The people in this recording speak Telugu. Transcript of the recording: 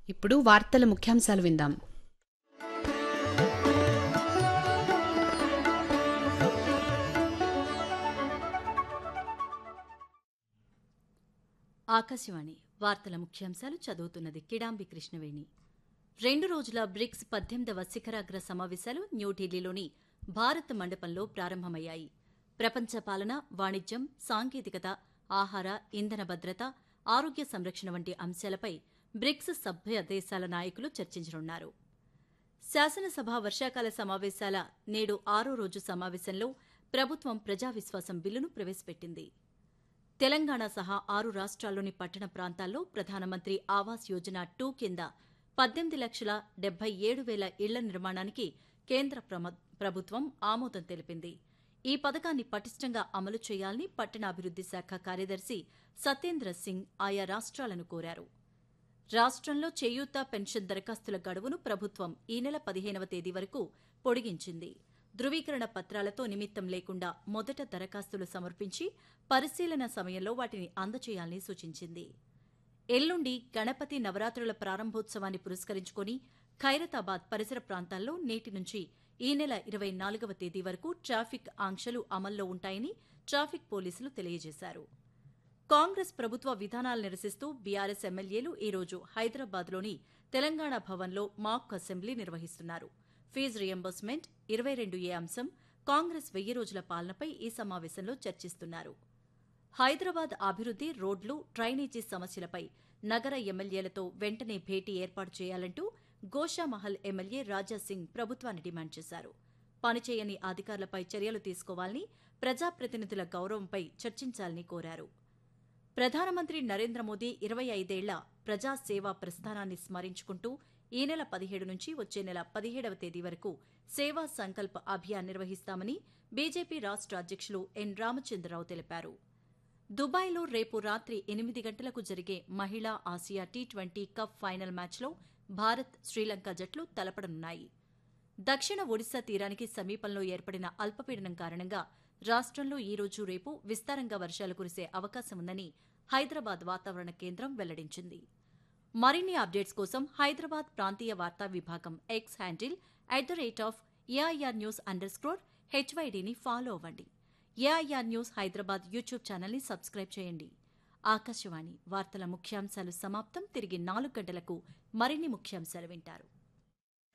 ఇప్పుడు వార్తల ముఖ్యాంశాలు విందాం ఆకాశవాణి వార్తల ముఖ్యాంశాలు చదువుతున్నది కిడాంబి కృష్ణవేణి రెండు రోజుల బ్రిక్స్ పద్దెనిమిదవ శిఖరాగ్ర సమావేశాలు న్యూఢిల్లీలోని భారత్ మండపంలో ప్రారంభమయ్యాయి ప్రపంచ పాలన వాణిజ్యం సాంకేతికత ఆహార ఇంధన భద్రత ఆరోగ్య సంరక్షణ వంటి అంశాలపై బ్రిక్స్ సభ్య దేశాల నాయకులు చర్చించనున్నారు శాసనసభ వర్షాకాల సమావేశాల నేడు ఆరో రోజు సమావేశంలో ప్రభుత్వం ప్రజా విశ్వాసం బిల్లును ప్రవేశపెట్టింది తెలంగాణ సహా ఆరు రాష్ట్రాల్లోని పట్టణ ప్రాంతాల్లో ప్రధానమంత్రి ఆవాస్ యోజన టూ కింద పద్దెనిమిది లక్షల డెబ్బై ఏడు వేల ఇళ్ల నిర్మాణానికి కేంద్ర ప్రమ- ప్రభుత్వం ఆమోదం తెలిపింది ఈ పథకాన్ని పటిష్టంగా అమలు చేయాలని పట్టణాభివృద్ది శాఖ కార్యదర్శి సత్యేంద్ర సింగ్ ఆయా రాష్ట్రాలను కోరారు రాష్ట్రంలో చేయూత పెన్షన్ దరఖాస్తుల గడువును ప్రభుత్వం ఈ నెల పదిహేనవ తేదీ వరకు పొడిగించింది ధృవీకరణ పత్రాలతో నిమిత్తం లేకుండా మొదట దరఖాస్తులు సమర్పించి పరిశీలన సమయంలో వాటిని అందజేయాలని సూచించింది ఎల్లుండి గణపతి నవరాత్రుల ప్రారంభోత్సవాన్ని పురస్కరించుకుని ఖైరతాబాద్ పరిసర ప్రాంతాల్లో నేటి నుంచి ఈ నెల ఇరవై నాలుగవ తేదీ వరకు ట్రాఫిక్ ఆంక్షలు అమల్లో ఉంటాయని ట్రాఫిక్ పోలీసులు తెలియజేశారు కాంగ్రెస్ ప్రభుత్వ విధానాలు నిరసిస్తూ బీఆర్ఎస్ ఎమ్మెల్యేలు ఈరోజు హైదరాబాద్లోని తెలంగాణ భవన్లో మాక్ అసెంబ్లీ నిర్వహిస్తున్నారు ఫీజు రియంబర్స్మెంట్ ఇరవై రెండు ఏ అంశం కాంగ్రెస్ వెయ్యి రోజుల పాలనపై ఈ సమావేశంలో చర్చిస్తున్నారు హైదరాబాద్ అభివృద్ది రోడ్లు డ్రైనేజీ సమస్యలపై నగర ఎమ్మెల్యేలతో వెంటనే భేటీ ఏర్పాటు చేయాలంటూ గోషామహల్ ఎమ్మెల్యే రాజా సింగ్ ప్రభుత్వాన్ని డిమాండ్ చేశారు పనిచేయని అధికారులపై చర్యలు తీసుకోవాలని ప్రజాప్రతినిధుల గౌరవంపై చర్చించాలని కోరారు ప్రధానమంత్రి నరేంద్ర మోదీ ఇరవై ఐదేళ్ల ప్రజాసేవా ప్రస్థానాన్ని స్మరించుకుంటూ ఈ నెల పదిహేడు నుంచి వచ్చే నెల పదిహేడవ తేదీ వరకు సేవా సంకల్ప్ అభియాన్ నిర్వహిస్తామని బీజేపీ రాష్ట్ర అధ్యక్షులు ఎన్ రామచంద్రరావు తెలిపారు దుబాయ్లో రేపు రాత్రి ఎనిమిది గంటలకు జరిగే మహిళా ఆసియా టీ ట్వంటీ కప్ ఫైనల్ మ్యాచ్లో భారత్ శ్రీలంక జట్లు తలపడనున్నాయి దక్షిణ ఒడిశా తీరానికి సమీపంలో ఏర్పడిన అల్పపీడనం కారణంగా రాష్ట్రంలో ఈ రోజు రేపు విస్తారంగా వర్షాలు కురిసే అవకాశం ఉందని హైదరాబాద్ వాతావరణ కేంద్రం వెల్లడించింది మరిన్ని అప్డేట్స్ కోసం హైదరాబాద్ ప్రాంతీయ వార్తా విభాగం X handle at the rate of AIR news underscore స్క్రోర్ హెచ్వైడీని ఫాలో అవ్వండి ఏఐఆర్ న్యూస్ హైదరాబాద్ యూట్యూబ్ ఛానల్ని సబ్స్క్రైబ్ చేయండి ఆకాశవాణి వార్తల ముఖ్యాంశాలు సమాప్తం తిరిగి నాలుగు గంటలకు మరిన్ని ముఖ్యాంశాలు వింటారు